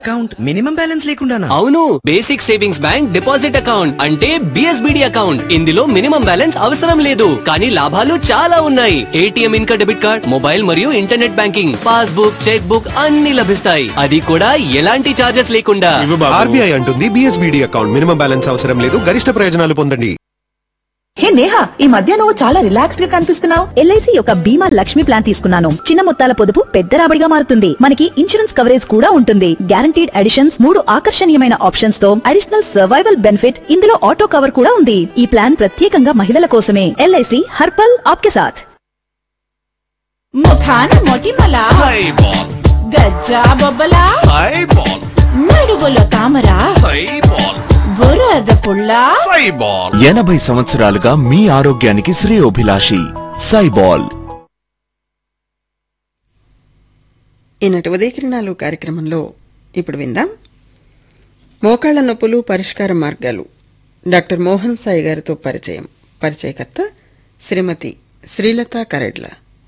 account minimum balance లేకుండానా అవును basic savings bank deposit account అంటే బిఎస్బిడి అకౌంట్ ఇందులో మినిమం బ్యాలెన్స్ అవసరం లేదు కానీ లాభాలు చాలా ఉన్నాయి ఏటీఎం ఇంకా డెబిట్ కార్డ్ మొబైల్ మరియు internet banking passbook cheque book అన్ని లభిస్తాయి అది కూడా ఎలాంటి చార్జెస్ లేకుండా ఆర్బీఐ అంటుంది బిఎస్బిడి అకౌంట్ మినిమం బ్యాలెన్స్ అవసరం లేదు గరిష్ట ప్రయోజనాలు పొందండి హే నేహా ఈ మధ్య నువ్వు చాలా రిలాక్స్డ్ గా కనిపిస్తున్నావు ఎల్ఐసి యొక్క బీమా లక్ష్మి ప్లాన్ తీసుకున్నాను చిన్న మొత్తాల పొదుపు పెద్ద రాబడిగా మారుతుంది మనకి ఇన్సూరెన్స్ కవరేజ్ కూడా ఉంటుంది గ్యారంటీడ్ అడిషన్స్ మూడు ఆకర్షణీయమైన ఆప్షన్స్ తో అడిషనల్ సర్వైవల్ బెనిఫిట్ ఇందులో ఆటో కవర్ కూడా ఉంది ఈ ప్లాన్ ప్రత్యేకంగా మహిళల కోసమే ఎల్ఐసి హర్పల్ ఆప్కే సాథ్ ముఖాన మొటిమల గజ్జా బొబ్బల నడుగులో తామర బురద పుల్ల ఎనభై సంవత్సరాలుగా మీ ఆరోగ్యానికి శ్రేయోభిలాషి సైబాల్ ఈనాటి ఉదయకిరణాలు కార్యక్రమంలో ఇప్పుడు విందాం మోకాళ్ల నొప్పులు పరిష్కార మార్గాలు డాక్టర్ మోహన్ సాయి గారితో పరిచయం పరిచయకర్త శ్రీమతి శ్రీలత కరెడ్ల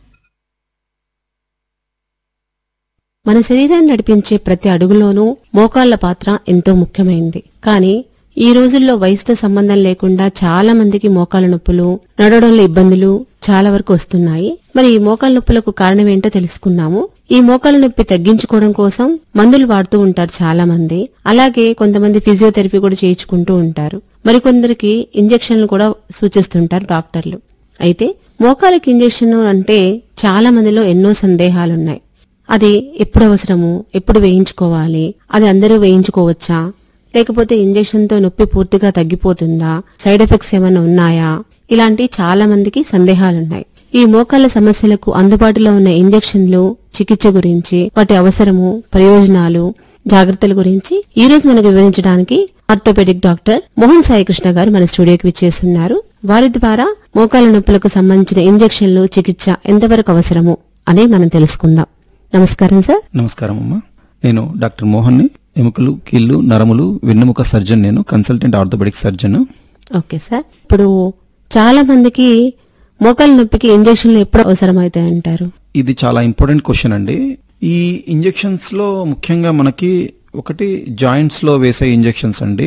మన శరీరాన్ని నడిపించే ప్రతి అడుగులోనూ మోకాళ్ల పాత్ర ఎంతో ముఖ్యమైంది కానీ ఈ రోజుల్లో వయసుతో సంబంధం లేకుండా చాలా మందికి మోకాళ్ళ నొప్పులు నడవడంలో ఇబ్బందులు చాలా వరకు వస్తున్నాయి మరి ఈ మోకాళ్ళ నొప్పులకు కారణం ఏంటో తెలుసుకున్నాము ఈ మోకాళ్ళ నొప్పి తగ్గించుకోవడం కోసం మందులు వాడుతూ ఉంటారు చాలా మంది అలాగే కొంతమంది ఫిజియోథెరపీ కూడా చేయించుకుంటూ ఉంటారు మరికొందరికి ఇంజెక్షన్లు కూడా సూచిస్తుంటారు డాక్టర్లు అయితే మోకాలకి ఇంజెక్షన్ అంటే చాలా మందిలో ఎన్నో సందేహాలున్నాయి అది ఎప్పుడు అవసరము ఎప్పుడు వేయించుకోవాలి అది అందరూ వేయించుకోవచ్చా లేకపోతే ఇంజెక్షన్ తో నొప్పి పూర్తిగా తగ్గిపోతుందా సైడ్ ఎఫెక్ట్స్ ఏమైనా ఉన్నాయా ఇలాంటి చాలా మందికి సందేహాలున్నాయి ఈ మోకాళ్ల సమస్యలకు అందుబాటులో ఉన్న ఇంజెక్షన్లు చికిత్స గురించి వాటి అవసరము ప్రయోజనాలు జాగ్రత్తల గురించి ఈ రోజు మనకు వివరించడానికి ఆర్థోపెడిక్ డాక్టర్ మోహన్ సాయి కృష్ణ గారు మన స్టూడియోకి విచ్చేస్తున్నారు వారి ద్వారా మోకాళ్ల నొప్పులకు సంబంధించిన ఇంజెక్షన్లు చికిత్స ఎంతవరకు అవసరము అని మనం తెలుసుకుందాం నమస్కారం సార్ నమస్కారం అమ్మా నేను డాక్టర్ మోహన్ని ఎముకలు కీళ్లు నరములు వెన్నెముక సర్జన్ నేను consultant orthopaedic surgeon okay sir ఇప్పుడు చాలా మందికి మోకాళ్ళ నొప్పికి ఇంజెక్షన్లు ఎప్పుడు అవసరమవుతాయి అంటారు ఇది చాలా ఇంపార్టెంట్ క్వశ్చన్ అండి ఈ ఇంజెక్షన్స్ లో ముఖ్యంగా మనకి ఒకటి జాయింట్స్ లో వేసే ఇంజెక్షన్స్ అండి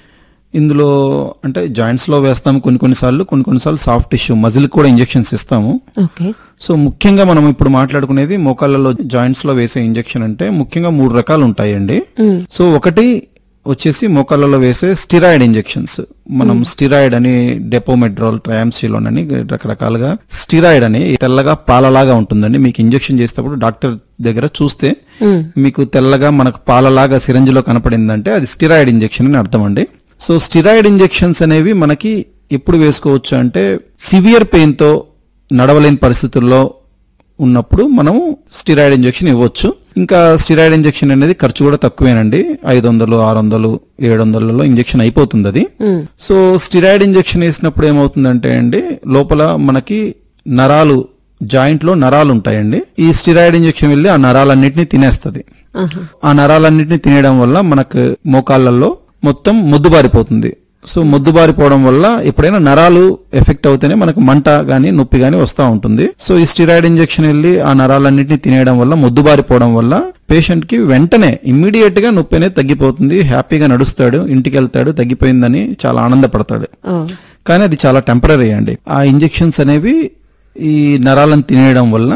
ఇందులో అంటే జాయింట్స్ లో వేస్తాము కొన్ని కొన్నిసార్లు కొన్ని కొన్నిసార్లు సాఫ్ట్ టిష్యూ మజిల్ కూడా ఇంజెక్షన్స్ ఇస్తాము ఓకే సో ముఖ్యంగా మనం ఇప్పుడు మాట్లాడుకునేది మోకాళ్ళలో జాయింట్స్ లో వేసే ఇంజెక్షన్ అంటే ముఖ్యంగా మూడు రకాలు ఉంటాయండి సో ఒకటి వచ్చేసి మోకాళ్ళలో వేసే స్టిరాయిడ్ ఇంజెక్షన్స్ మనం స్టిరాయిడ్ అని డెపోమెడ్రాల్ ట్రయాంసిలోన్ అని రకరకాలుగా స్టిరాయిడ్ అని తెల్లగా పాలలాగా ఉంటుందండి మీకు ఇంజెక్షన్ చేసేటప్పుడు డాక్టర్ దగ్గర చూస్తే మీకు తెల్లగా మనకు పాలలాగా సిరంజిలో కనపడిందంటే అది స్టిరాయిడ్ ఇంజెక్షన్ అని అర్థం అండి సో స్టిరాయిడ్ ఇంజెక్షన్స్ అనేవి మనకి ఎప్పుడు వేసుకోవచ్చు అంటే సివియర్ పెయిన్ తో నడవలేని పరిస్థితుల్లో ఉన్నప్పుడు మనం స్టిరాయిడ్ ఇంజెక్షన్ ఇవ్వచ్చు ఇంకా స్టిరాయిడ్ ఇంజెక్షన్ అనేది ఖర్చు కూడా తక్కువేనండి ఐదు వందలు ఆరు వందలు ఏడు వందలలో ఇంజెక్షన్ అయిపోతుంది అది సో స్టిరాయిడ్ ఇంజెక్షన్ వేసినప్పుడు ఏమవుతుందంటే అండి లోపల మనకి నరాలు జాయింట్ లో నరాలు ఉంటాయండి ఈ స్టిరాయిడ్ ఇంజెక్షన్ వెళ్ళి ఆ నరాలన్నిటిని తినేస్తది ఆ నరాలన్నిటిని తినేయడం వల్ల మనకు మోకాళ్ళల్లో మొత్తం మొద్దుబారిపోతుంది సో మొద్దుబారిపోవడం వల్ల ఎప్పుడైనా నరాలు ఎఫెక్ట్ అవుతేనే మనకు మంట గానీ నొప్పి గానీ వస్తూ ఉంటుంది సో ఈ స్టిరాయిడ్ ఇంజెక్షన్ వెళ్ళి ఆ నరాలన్నింటినీ తినేయడం వల్ల మొద్దుబారిపోవడం వల్ల పేషెంట్ కి వెంటనే ఇమ్మీడియట్ గా నొప్పి అనేది తగ్గిపోతుంది హ్యాపీగా నడుస్తాడు ఇంటికి వెళ్తాడు తగ్గిపోయిందని చాలా ఆనందపడతాడు కానీ అది చాలా టెంపరీ అండి ఆ ఇంజెక్షన్స్ అనేవి ఈ నరాలను తినేయడం వల్ల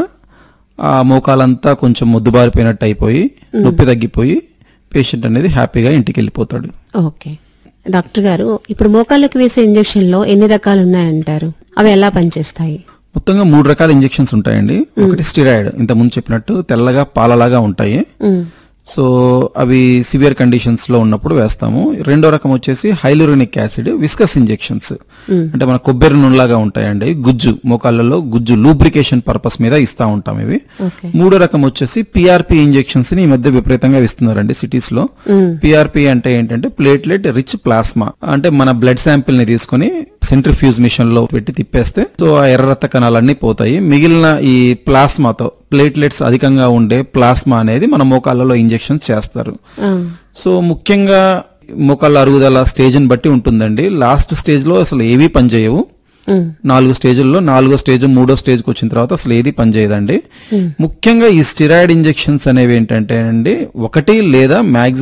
ఆ మోకాలంతా కొంచెం మొద్దుబారిపోయినట్టు అయిపోయి నొప్పి తగ్గిపోయి పేషెంట్ అనేది హ్యాపీగా ఇంటికి వెళ్ళిపోతాడు ఓకే డాక్టర్ గారు ఇప్పుడు మోకాళ్ళకి వేసే ఇంజెక్షన్లో ఎన్ని రకాలు ఉన్నాయంటారు అవి ఎలా పనిచేస్తాయి మొత్తంగా మూడు రకాల ఇంజెక్షన్స్ ఉంటాయండి ఒకటి స్టిరాయిడ్ ఇంత ముందు చెప్పినట్టు తెల్లగా పాలలాగా ఉంటాయి సో అవి సివియర్ కండిషన్స్ లో ఉన్నప్పుడు వేస్తాము రెండో రకం వచ్చేసి హైలోరినిక్ యాసిడ్ విస్కస్ ఇంజెక్షన్స్ అంటే మన కొబ్బరి నూనెలాగా ఉంటాయండి గుజ్జు మోకాళ్ళలో గుజ్జు లూబ్రికేషన్ పర్పస్ మీద ఇస్తా ఉంటాం ఇవి ఓకే మూడో రకం వచ్చేసి పిఆర్పి ఇంజెక్షన్స్ ని ఈ మధ్య విపరీతంగా ఇస్తున్నారండి సిటీస్ లో పిఆర్పి అంటే ఏంటంటే ప్లేట్లెట్ రిచ్ ప్లాస్మా అంటే మన బ్లడ్ శాంపిల్ ని తీసుకుని సెంట్రిఫ్యూజ్ మిషన్ లో పెట్టి తిప్పేస్తే సో ఆ ఎర్ర రక్త కణాలన్నీ పోతాయి మిగిలిన ఈ ప్లాస్మాతో ప్లేట్లెట్స్ అధికంగా ఉండే ప్లాస్మా అనేది మన మోకాళ్ళలో ఇంజెక్షన్ చేస్తారు సో ముఖ్యంగా మోకాళ్ళ అరుగుదల స్టేజ్ ని బట్టి ఉంటుందండి లాస్ట్ స్టేజ్ లో అసలు ఏవీ పనిచేయవు నాలుగు స్టేజ్ల్లో నాలుగో స్టేజ్ మూడో స్టేజ్కి వచ్చిన తర్వాత అసలు ఏది పనిచేయదండి ముఖ్యంగా ఈ స్టిరాయిడ్ ఇంజెక్షన్స్ అనేవి ఏంటంటే అండి ఒకటి లేదా మాక్సిమం